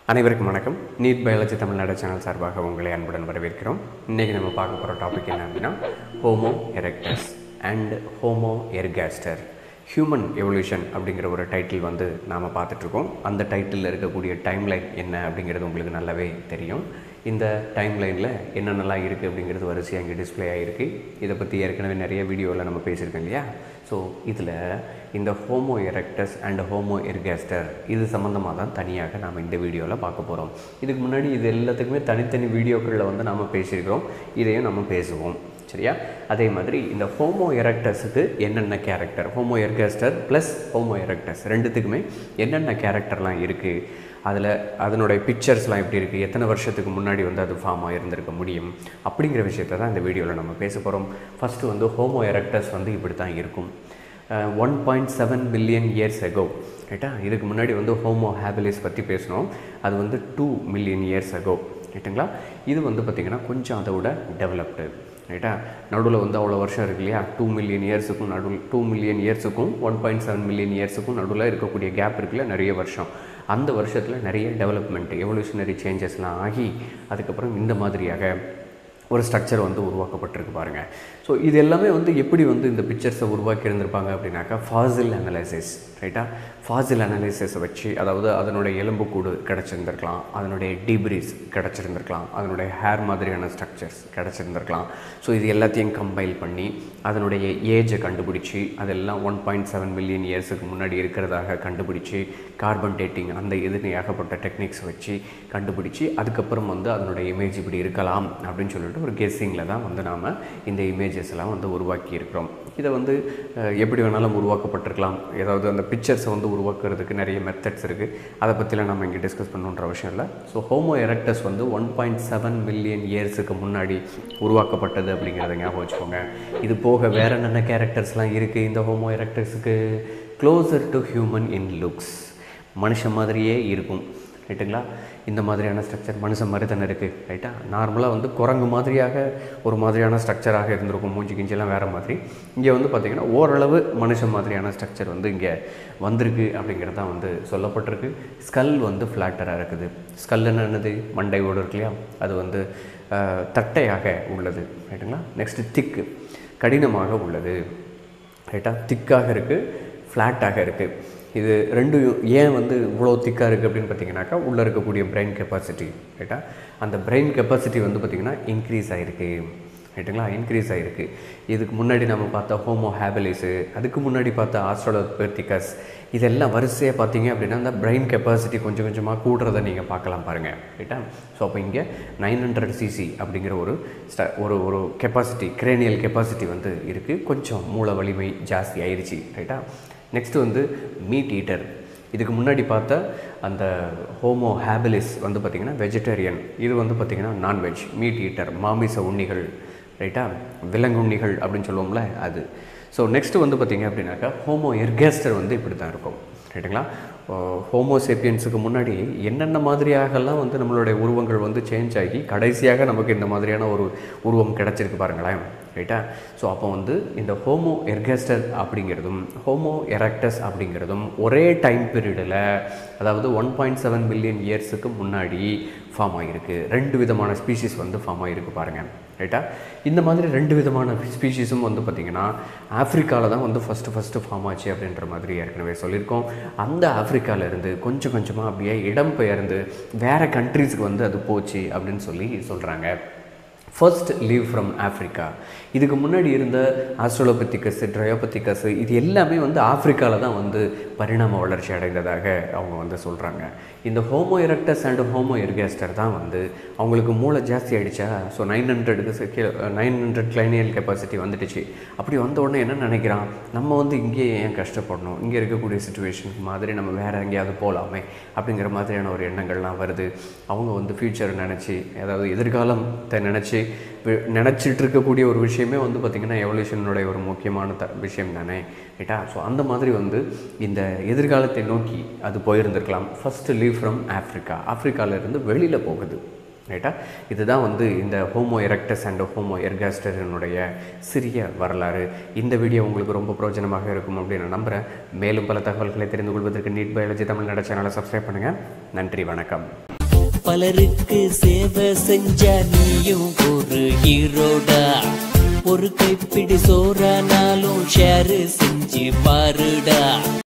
அனைவருக்கும் வணக்கம் NEET biology Tamil Nadu channel சார்பாக உங்களை அன்புடன் வரவேற்கிறோம் இன்றைக்கி நம்ம பார்க்க போகிற டாபிக் என்ன அப்படின்னா homo erectus and homo ergaster human evolution அப்படிங்கிற ஒரு டைட்டில் வந்து நாம் பார்த்துட்ருக்கோம் அந்த டைட்டிலில் இருக்கக்கூடிய டைம்லைன் என்ன அப்படிங்கிறது உங்களுக்கு நல்லாவே தெரியும் இந்த டைம்லைனில் என்னென்னலாம் இருக்குது அப்படிங்கிறது வரிசையாக இங்கே டிஸ்ப்ளே ஆகிருக்கு இதை பற்றி ஏற்கனவே நிறைய வீடியோவில் நம்ம பேசியிருக்கோம் இல்லையா ஸோ இதில் இந்த homo erectus and homo ergaster இது சம்மந்தமாக தான் தனியாக நாம் இந்த வீடியோவில் பார்க்க போகிறோம் இதுக்கு முன்னாடி இது எல்லாத்துக்குமே தனித்தனி வீடியோக்களில் வந்து நம்ம பேசியிருக்கிறோம் இதையும் நம்ம பேசுவோம் சரியா அதே மாதிரி இந்த ஹோமோ எரக்டஸுக்கு என்னென்ன character homo ergaster plus homo erectus ரெண்டுத்துக்குமே என்னென்ன கேரக்டர்லாம் இருக்குது அதில் அதனுடைய பிக்சர்ஸ்லாம் எப்படி இருக்குது எத்தனை வருஷத்துக்கு முன்னாடி வந்து அது ஃபார்ம் ஆகிருந்திருக்க முடியும் அப்படிங்கிற விஷயத்தை தான் இந்த வீடியோவில் நம்ம பேச போகிறோம் ஃபஸ்ட்டு வந்து ஹோமோ எரக்டஸ் வந்து இப்படி தான் இருக்கும் one point seven billion years ago ரைட்டா இதுக்கு முன்னாடி வந்து ஹோமோ ஹேபிலிஸ் பற்றி பேசினோம் அது வந்து டூ மில்லியன் இயர்ஸ் எகோ ரைட்டுங்களா இது வந்து பார்த்திங்கன்னா கொஞ்சம் அதை விட டெவலப்டு ரைட்டா நடுவில் வந்து அவ்வளோ வருஷம் இருக்கு இல்லையா டூ மில்லியன் இயர்ஸுக்கும் நடுவில் டூ மில்லியன் இயர்ஸுக்கும் ஒன் பாயிண்ட் செவன் மில்லியன் இயர்ஸுக்கும் நடுவில் இருக்கக்கூடிய கேப் இருக்குல்ல நிறைய வருஷம் அந்த வருஷத்தில் நிறைய டெவலப்மெண்ட் எவல்யூஷனரி சேஞ்சஸ்லாம் ஆகி அதுக்கப்புறம் இந்த மாதிரியாக ஒரு ஸ்ட்ரக்சர் வந்து உருவாக்கப்பட்டிருக்கு பாருங்கள் ஸோ இது எல்லாமே வந்து எப்படி வந்து இந்த பிக்சர்ஸை உருவாக்கி இருந்திருப்பாங்க அப்படின்னாக்கா ஃபாசில் அனலைசிஸ் ரைட்டா ஃபாசில் அனலைசிஸை வச்சு அதாவது அதனுடைய எலும்புக்கூடு கிடச்சிருந்துருக்கலாம் அதனுடைய டிப்ரிஸ் கிடச்சிருந்துருக்கலாம் அதனுடைய ஹேர் மாதிரியான ஸ்ட்ரக்சர்ஸ் கிடச்சிருந்துருக்கலாம் ஸோ இது எல்லாத்தையும் கம்பைல் பண்ணி அதனுடைய ஏஜை கண்டுபிடிச்சி அதெல்லாம் ஒன் பாயிண்ட் செவன் மில்லியன் இயர்ஸுக்கு முன்னாடி இருக்கிறதாக கண்டுபிடிச்சி கார்பன் டேட்டிங் அந்த இதுன்னு ஏகப்பட்ட டெக்னிக்ஸ் வச்சு கண்டுபிடிச்சி அதுக்கப்புறம் வந்து அதனுடைய இமேஜ் இப்படி இருக்கலாம் அப்படின்னு சொல்லிட்டு ஒரு கெஸ்ஸிங்கில் தான் வந்து நாம் இந்த இமேஜஸ் எல்லாம் வந்து உருவாக்கி இருக்கிறோம் இதை வந்து அஹ், எப்படி வேணாலும் உருவாக்கப்பட்டிருக்கலாம் ஏதாவது அந்த பிக்சர்ஸை வந்து உருவாக்குறதுக்கு நிறைய மெத்தட்ஸ் இருக்குது அதை பற்றிலாம் நம்ம இங்கே டிஸ்கஸ் பண்ணுன்ற அவசியம் இல்லை ஸோ ஹோமோ எரக்டஸ் வந்து ஒன் பாயிண்ட் செவன் மில்லியன் இயர்ஸுக்கு முன்னாடி உருவாக்கப்பட்டது அப்படிங்கிறத ஞாபகம் வச்சுக்கோங்க இது போக வேறு என்னென்ன கேரக்டர்ஸ்லாம் இருக்குது இந்த ஹோமோ எரக்டர்ஸுக்கு closer to human in looks மனுஷன் மாதிரியே இருக்கும் ரைட்டுங்களா இந்த மாதிரியான ஸ்ட்ரக்சர் மனுஷன் மாதிரி தானே இருக்குது ரைட்டா நார்மலாக வந்து குரங்கு மாதிரியாக ஒரு மாதிரியான ஸ்ட்ரக்சராக இருந்திருக்கும் மூஞ்சி கிஞ்சிலாம் வேறு மாதிரி இங்கே வந்து பார்த்திங்கன்னா ஓரளவு மனுஷன் மாதிரியான ஸ்ட்ரக்சர் வந்து இங்கே வந்திருக்கு அப்படிங்கிறது தான் வந்து சொல்லப்பட்டிருக்கு ஸ்கல் வந்து ஃப்ளாட்டராக இருக்குது ஸ்கல் என்னது மண்டை ஓடு இருக்கு இல்லையா அது வந்து அஹ், தட்டையாக உள்ளது ரைட்டுங்களா நெக்ஸ்ட்டு திக்கு கடினமாக உள்ளது ரைட்டா திக்காக இருக்குது ஃப்ளாட்டாக இருக்குது இது ரெண்டும் ஏன் வந்து இவ்வளோ திக்காக இருக்குது அப்படின்னு பார்த்தீங்கன்னாக்கா உள்ளே இருக்கக்கூடிய பிரெயின் கெப்பாசிட்டி ரைட்டா அந்த பிரெயின் கெப்பாசிட்டி வந்து பார்த்திங்கன்னா இன்க்ரீஸ் ஆகிருக்கு ரைட்டுங்களா இன்க்ரீஸ் ஆகிருக்கு இதுக்கு முன்னாடி நம்ம பார்த்த ஹோமோ ஹேபிலிஸு அதுக்கு முன்னாடி பார்த்த ஆஸ்ட்ரோலோபெர்டிகஸ் இதெல்லாம் வரிசையாக பார்த்தீங்க அப்படின்னா அந்த பிரெயின் கெப்பாசிட்டி கொஞ்சம் கொஞ்சமாக கூடுறதை நீங்கள் பார்க்கலாம் பாருங்கள் ரைட்டா ஸோ அப்போ இங்கே நைன் ஹண்ட்ரட் சிசி அப்படிங்கிற ஒரு ஸ்ட ஒரு ஒரு கெப்பாசிட்டி கிரேனியல் கெப்பாசிட்டி வந்து இருக்குது கொஞ்சம் மூளை வலிமை ஜாஸ்தி ஆயிடுச்சு ரைட்டா நெக்ஸ்ட்டு வந்து மீட் ஈட்டர் இதுக்கு முன்னாடி பார்த்த அந்த ஹோமோ ஹேபிலிஸ் வந்து பார்த்திங்கன்னா வெஜிடேரியன் இது வந்து பார்த்திங்கன்னா நான்வெஜ் மீட் ஈட்டர் மாமிச உண்ணிகள் ரைட்டா விலங்கு உண்ணிகள் அப்படின்னு சொல்லுவோம்ல அது ஸோ நெக்ஸ்ட்டு வந்து பார்த்திங்க அப்படின்னாக்கா ஹோமோ எர்காஸ்டர் வந்து இப்படி தான் இருக்கும் ரைட்டுங்களா ஹோமோ சேப்பியன்ஸுக்கு முன்னாடி என்னென்ன மாதிரியாகலாம் வந்து நம்மளுடைய உருவங்கள் வந்து சேஞ்ச் ஆகி கடைசியாக நமக்கு இந்த மாதிரியான ஒரு உருவம் கிடச்சிருக்கு பாருங்களேன் ரைட்டா ஸோ அப்போ வந்து இந்த ஹோமோ எர்காஸ்டர் அப்படிங்கிறதும் ஹோமோ எரக்டஸ் அப்படிங்கிறதும் ஒரே டைம் பீரியடில் அதாவது ஒன் பாயிண்ட் செவன் பில்லியன் இயர்ஸுக்கு முன்னாடி ஃபார்ம் ஆகிருக்கு ரெண்டு விதமான ஸ்பீஷிஸ் வந்து ஃபார்ம் ஆகிருக்கு பாருங்கள் ரைட்டா இந்த மாதிரி ரெண்டு விதமான ஸ்பீஷீஸும் வந்து பார்த்திங்கன்னா ஆஃப்ரிக்காவில் தான் வந்து ஃபஸ்ட்டு ஃபஸ்ட்டு ஃபார்ம் ஆச்சு அப்படின்ற மாதிரி ஏற்கனவே சொல்லியிருக்கோம் அந்த ஆஃப்ரிக்கால இருந்து கொஞ்சம் கொஞ்சமாக அப்படியே இடம் பெயர்ந்து வேறு கண்ட்ரீஸ்க்கு வந்து அது போச்சு அப்படின்னு சொல்லி சொல்கிறாங்க ஃபர்ஸ்ட் லீவ் ஃப்ரம் ஆஃப்ரிக்கா இதுக்கு முன்னாடி இருந்த ஆஸ்ட்ரோலோபத்திக்கஸ் ட்ரையோபத்திக்கஸ் இது எல்லாமே வந்து ஆஃப்ரிக்காவில் தான் வந்து பரிணாம வளர்ச்சி அடைந்ததாக அவங்க வந்து சொல்கிறாங்க இந்த homo erectus and homo ergaster தான் வந்து அவங்களுக்கு மூளை ஜாஸ்தி ஆகிடுச்சா ஸோ நைன் ஹண்ட்ரடுக்கு நைன் ஹண்ட்ரட் கிளைனியல் கெப்பாசிட்டி வந்துடுச்சு அப்படி வந்த உடனே என்ன நினைக்கிறான் நம்ம வந்து இங்கேயே ஏன் கஷ்டப்படணும் இங்கே இருக்கக்கூடிய சுச்சுவேஷன் மாதிரி நம்ம வேறு எங்கேயாவது போகலாமே அப்படிங்கிற மாதிரியான ஒரு எண்ணங்கள்லாம் வருது அவங்க வந்து ஃப்யூச்சர் நினச்சி அதாவது எதிர்காலத்தை நினச்சி நினச்சிட்டு இருக்கக்கூடிய ஒரு விஷயமே வந்து பார்த்திங்கன்னா எவல்யூஷனுடைய ஒரு முக்கியமான த விஷயம் தானே ரைட்டா ஸோ அந்த மாதிரி வந்து இந்த எதிர்காலத்தை நோக்கி அது போயிருந்திருக்கலாம் ஃபஸ்ட்டு லீவ் ஃப்ரம் ஆஃப்ரிக்கா ஆஃப்ரிக்காவிலேருந்து வெளியில் போகுது ரைட்டா இதுதான் வந்து இந்த ஹோமோ எரக்டஸ் அண்ட் ஹோமோ எர்காஸ்டரினுடைய சிறிய வரலாறு இந்த வீடியோ உங்களுக்கு ரொம்ப பிரயோஜனமாக இருக்கும் அப்படின்னு நான் நம்புகிறேன் மேலும் பல தகவல்களை தெரிந்து கொள்வதற்கு நீட் பயாலஜி தமிழ்நாடு சேனலை சப்ஸ்கிரைப் பண்ணுங்கள் நன்றி வணக்கம் பலருக்கு சேவை செஞ்ச நீயும் ஒரு ஹீரோடா ஒரு கைப்பிடி சோறானாலும் ஷேர் செஞ்சு பாருடா